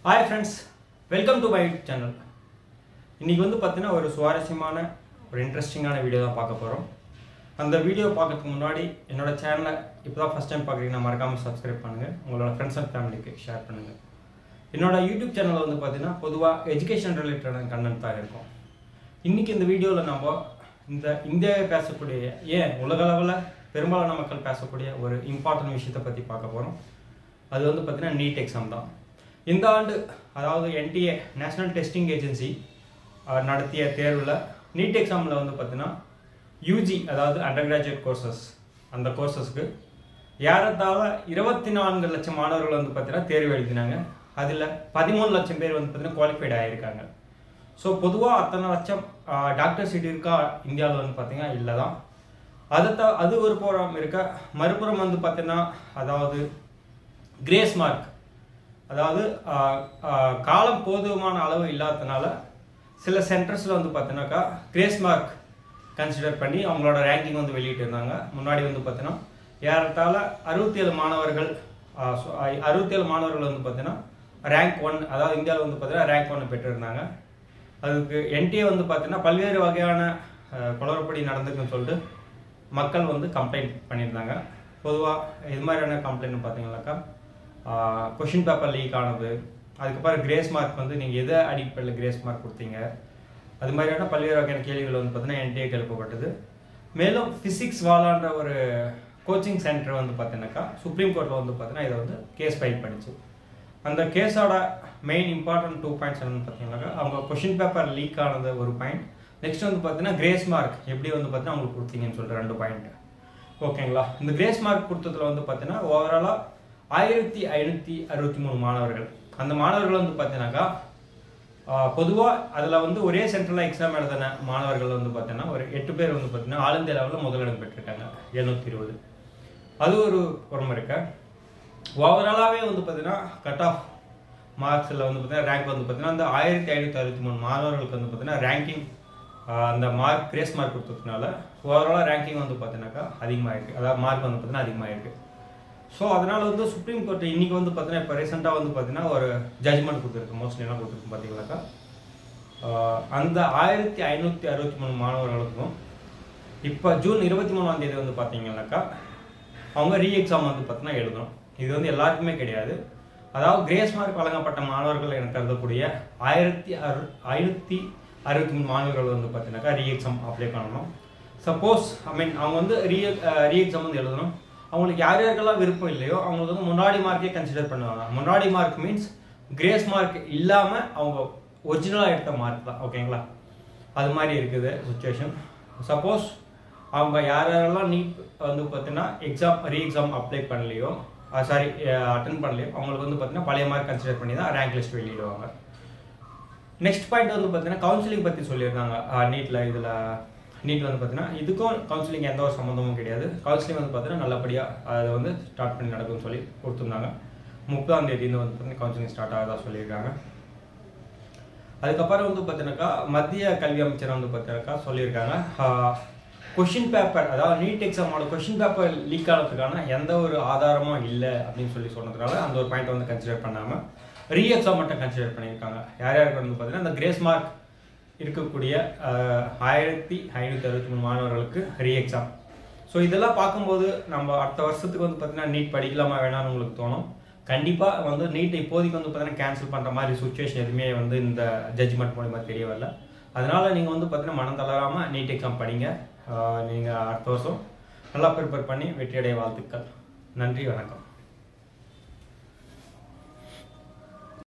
hi friends welcome to my channel இன்றைக்கி வந்து பார்த்தீங்கன்னா ஒரு சுவாரஸ்யமான ஒரு இன்ட்ரெஸ்டிங்கான வீடியோ தான் பார்க்க போகிறோம் அந்த வீடியோ பார்க்கறதுக்கு முன்னாடி என்னோட சேனலை இப்போ தான் ஃபஸ்ட் டைம் பார்க்குறீங்கன்னா மறக்காமல் சப்ஸ்கிரைப் பண்ணுங்கள் உங்களோட ஃப்ரெண்ட்ஸ் அண்ட் ஃபேமிலிக்கு ஷேர் பண்ணுங்கள் என்னோட யூடியூப் சேனல் வந்து பார்த்தீங்கன்னா பொதுவாக எஜுகேஷன் ரிலேட்டடான கண்டென்ட் தான் இருக்கும் இன்றைக்கி இந்த வீடியோவில் நம்ம இந்த இந்தியாவை பேசக்கூடிய ஏன் உலக அளவில் பெரும்பாலான மக்கள் பேசக்கூடிய ஒரு இம்பார்ட்டன்ட் விஷயத்தை பற்றி பார்க்க போகிறோம் அது வந்து பார்த்தீங்கன்னா நீட் எக்ஸாம் தான் இந்த ஆண்டு அதாவது என்டிஏ நேஷனல் டெஸ்டிங் ஏஜென்சி நடத்திய தேர்வில் நீட் எக்ஸாமில் வந்து பார்த்தீங்கன்னா யூஜி அதாவது அண்டர் கிராஜுவேட் கோர்சஸ் அந்த கோர்சஸ்க்கு ஏறத்தாழ இருபத்தி நான்கு லட்சம் மாணவர்கள் வந்து பார்த்தீங்கன்னா தேர்வு எழுதினாங்க அதில் பதிமூணு லட்சம் பேர் வந்து பார்த்தீங்கன்னா குவாலிஃபைட் ஆகியிருக்காங்க ஸோ பொதுவாக அத்தனை லட்சம் டாக்டர் சீட் இருக்கா இந்தியாவில் வந்து பார்த்தீங்கன்னா இல்லை தான் அது த அது ஒரு புறம் இருக்க மறுபுறம் வந்து பார்த்தீங்கன்னா அதாவது கிரேஸ் மார்க் அதாவது ஆஹ், ஆஹ், காலம் போதுமான அளவு இல்லாததுனால சில சென்டர்ஸில் வந்து பார்த்தீங்கன்னாக்கா கிரேஸ் மார்க் கன்சிடர் பண்ணி அவங்களோட ரேங்கிங் வந்து வெளியிட்டிருந்தாங்க முன்னாடி வந்து பார்த்தீங்கன்னா ஏறத்தாழ அறுபத்தி ஏழு மாணவர்கள் அறுபத்தி ஏழு மாணவர்கள் வந்து பார்த்தீங்கன்னா ரேங்க் ஒன் அதாவது இந்தியாவில் வந்து பார்த்தீங்கன்னா ரேங்க் ஒன்று பெற்றிருந்தாங்க அதுக்கு என்டிஏ வந்து பார்த்தீங்கன்னா பல்வேறு வகையான ஆஹ், குளறுபடி நடந்திருக்குன்னு சொல்லிட்டு மக்கள் வந்து கம்ப்ளைண்ட் பண்ணியிருந்தாங்க பொதுவாக இது மாதிரியான கம்ப்ளைண்ட் பார்த்தீங்கன்னாக்கா கொஷின் பேப்பர் லீக் ஆனது அதுக்கப்புறம் கிரேஸ் மார்க் வந்து நீங்கள் எதை அடிப்படையில் கிரேஸ் மார்க் கொடுத்தீங்க அது மாதிரியான பல்வேறு வகையான கேள்விகள் வந்து பார்த்தீங்கன்னா என்டிஏ எழுப்பப்பட்டது மேலும் ஃபிசிக்ஸ் வாலான்ற ஒரு கோச்சிங் சென்டர் வந்து பார்த்தீங்கன்னாக்கா சுப்ரீம் கோர்ட்டில் வந்து பார்த்தீங்கன்னா இதை வந்து கேஸ் ஃபைல் பண்ணிச்சு அந்த கேஸோட மெயின் இம்பார்ட்டன்ட் டூ பாயிண்ட்ஸ் என்னன்னு பார்த்தீங்கன்னாக்கா அவங்க கொஷின் பேப்பர் லீக் ஆனது ஒரு பாயிண்ட் நெக்ஸ்ட் வந்து பார்த்தீங்கன்னா கிரேஸ் மார்க் எப்படி வந்து பார்த்தீங்கன்னா அவங்களுக்கு கொடுத்தீங்கன்னு சொல்லிட்டு ரெண்டு பாயிண்ட் ஓகேங்களா இந்த கிரேஸ் மார்க் கொடுத்ததுல வந்து பார்த்தீங்கன்னா ஓவராலாக ஆயிரத்தி ஐநூற்றி அறுபத்தி மூணு மாணவர்கள் அந்த மாணவர்கள் வந்து பார்த்தீங்கன்னாக்கா பொதுவாக அதில் வந்து ஒரே சென்ட்ரலாக எக்ஸாம் எழுதின மாணவர்கள் வந்து பார்த்தீங்கன்னா ஒரு எட்டு பேர் வந்து பார்த்தீங்கன்னா ஆல் இந்தியா லெவலில் முதலிடம் பெற்றிருக்காங்க எழுநூற்றி இருபது அது ஒரு புறம் இருக்க ஓவராலாகவே வந்து பார்த்தீங்கன்னா கட் ஆஃப் மார்க்ஸில் வந்து பார்த்தீங்கன்னா ரேங்க் வந்து பார்த்தீங்கன்னா அந்த ஆயிரத்தி ஐநூற்றி அறுபத்தி மூணு மாணவர்களுக்கு வந்து பார்த்தீங்கன்னா ரேங்கிங் அந்த மார்க் கிரேஸ் மார்க் கொடுத்ததுனால ஓவராலாக ரேங்கிங் வந்து பார்த்தீங்கன்னாக்கா அதிகமாக இருக்குது அதாவது மார்க் வந்து பார்த்தீங்கன்னா அதிகமாக இருக்குது ஸோ அதனால் வந்து சுப்ரீம் கோர்ட் இன்னைக்கு வந்து பார்த்தீங்கன்னா இப்போ ரீசெண்டாக வந்து பார்த்தீங்கன்னா ஒரு ஜட்ஜ்மெண்ட் கொடுத்துருக்கு மோஸ்ட்லி என்ன கொடுத்துருக்கு பார்த்தீங்கன்னாக்கா ஆஹ் அந்த ஆயிரத்தி ஐநூற்றி அறுபத்தி மூணு மாணவர்களுக்கும் இப்போ ஜூன் இருபத்தி மூணாம் தேதி வந்து பார்த்தீங்கன்னாக்கா அவங்க ரீ எக்ஸாம் வந்து பார்த்தீங்கன்னா எழுதணும் இது வந்து எல்லாருக்குமே கிடையாது அதாவது கிரேஸ் மார்க் வழங்கப்பட்ட மாணவர்கள் என கருதக்கூடிய ஆயிரத்தி அறு ஐநூற்றி அறுபத்தி மூணு மாணவர்கள் வந்து பார்த்தீங்கன்னாக்கா ரீ எக்ஸாம் அப்ளை பண்ணணும் சப்போஸ் ஐ மீன் அவங்க வந்து ரீ ரீ எக்ஸாம் வந்து எழுதணும் அவங்களுக்கு யார் யாருக்கெல்லாம் விருப்பம் இல்லையோ அவங்களுக்கு வந்து முன்னாடி மார்க்கே கன்சிடர் பண்ணுவாங்க முன்னாடி மார்க் மீன்ஸ் கிரேஸ் மார்க் இல்லாமல் அவங்க ஒரிஜினலாக எடுத்த மார்க் தான் ஓகேங்களா அது மாதிரி இருக்குது சுச்சுவேஷன் சப்போஸ் அவங்க யார் யாரெல்லாம் நீட் வந்து பார்த்தீங்கன்னா எக்ஸாம் ரீ எக்ஸாம் அப்ளை பண்ணலையோ சாரி அட்டன் பண்ணலையோ அவங்களுக்கு வந்து பார்த்தீங்கன்னா பழைய மார்க் கன்சிடர் பண்ணி தான் ரேங்க் லிஸ்ட் வெளியிடுவாங்க நெக்ஸ்ட் பாயிண்ட் வந்து பார்த்தீங்கன்னா கவுன்சிலிங் பற்றி சொல்லியிருந்தாங்க நீட்டில் இதில் நீட் வந்து பார்த்தீங்கன்னா இதுக்கும் கவுன்சிலிங் எந்த ஒரு சம்மந்தமும் கிடையாது கவுன்சிலிங் வந்து பார்த்தீங்கன்னா நல்லபடியாக அதை வந்து ஸ்டார்ட் பண்ணி நடக்கும்னு சொல்லி கொடுத்துருந்தாங்க முப்பதாம் தேதி வந்து பார்த்தீங்கன்னா கவுன்சிலிங் ஸ்டார்ட் ஆகதா சொல்லியிருக்காங்க அதுக்கப்புறம் வந்து பார்த்தீங்கன்னாக்கா மத்திய கல்வி அமைச்சர் வந்து பார்த்தீங்கன்னாக்கா சொல்லியிருக்காங்க கொஷின் பேப்பர் அதாவது நீட் எக்ஸாமோட கொஷின் பேப்பர் லீக் ஆனதுக்கான எந்த ஒரு ஆதாரமும் இல்லை அப்படின்னு சொல்லி சொன்னதுனால அந்த ஒரு பாயிண்ட் வந்து கன்சிடர் பண்ணாமல் ரீ எக்ஸாம் மட்டும் கன்சிடர் பண்ணியிருக்காங்க யார் யாருக்கு வந்து பார்த்தீங்கன்னா அந்த கிரேஸ் மார்க் இருக்கக்கூடிய ஆஹ், ஆயிரத்தி ஐநூற்றி அறுபத்தி மூணு மாணவர்களுக்கு ரீ எக்ஸாம் ஸோ இதெல்லாம் பார்க்கும்போது நம்ம அடுத்த வருஷத்துக்கு வந்து பார்த்தீங்கன்னா நீட் படிக்கலாமா வேணாம்னு உங்களுக்கு தோணும் கண்டிப்பாக வந்து நீட் இப்போதைக்கு வந்து பார்த்தீங்கன்னா கேன்சல் பண்ணுற மாதிரி சுச்சுவேஷன் எதுவுமே வந்து இந்த ஜட்ஜ்மெண்ட் மூலிமா தெரிய வரல அதனால் நீங்கள் வந்து பார்த்தீங்கன்னா மனம் தளராமல் நீட் எக்ஸாம் படிங்க நீங்கள் அடுத்த வருஷம் நல்லா ப்ரிப்பேர் பண்ணி வெற்றியடைய வாழ்த்துக்கள் நன்றி வணக்கம்